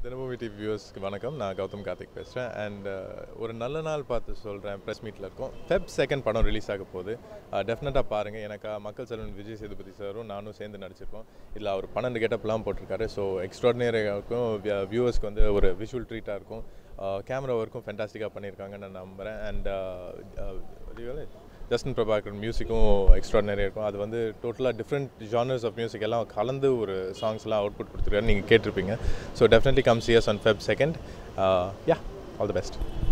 தினமும் டிவி வியூவர்ஸ்க்கு வணக்கம் நான் கௌதம் கார்த்திக் பேசுகிறேன் அண்ட் ஒரு நல்ல நாள் பார்த்து சொல்கிறேன் ப்ரெஸ் மீட்டில் இருக்கோம் ஃபெப் செகண்ட் படம் ரிலீஸ் ஆக போகுது டெஃபினட்டாக பாருங்கள் எனக்கு மக்கள் செல்வன் விஜய் சேதுபதி சாரும் நானும் சேர்ந்து நடிச்சிருக்கோம் இதில் அவர் பன்னெண்டு கெட்டப்லாம் போட்டிருக்காரு ஸோ எக்ஸ்ட்ராடினரியாக இருக்கும் வியூவர்ஸ்க்கு வந்து ஒரு விஷுவல் ட்ரீட்டாக இருக்கும் கேமரா ஒர்க்கும் ஃபென்டாஸ்டிக்காக பண்ணியிருக்காங்கன்னு நான் நம்புகிறேன் அண்ட் ஜஸ்டின் பிரபாகரன் மியூசிக்கும் எக்ஸ்ட்ராடினரியாக இருக்கும் அது வந்து டோட்டலாக டிஃப்ரெண்ட் ஜானர்ஸ் ஆஃப் மியூசிக் எல்லாம் கலந்து ஒரு சாங்ஸ்லாம் அவுட்புட் கொடுத்துருக்காரு நீங்கள் கேட்டிருப்பீங்க so definitely come cheers on Feb second yeah all the best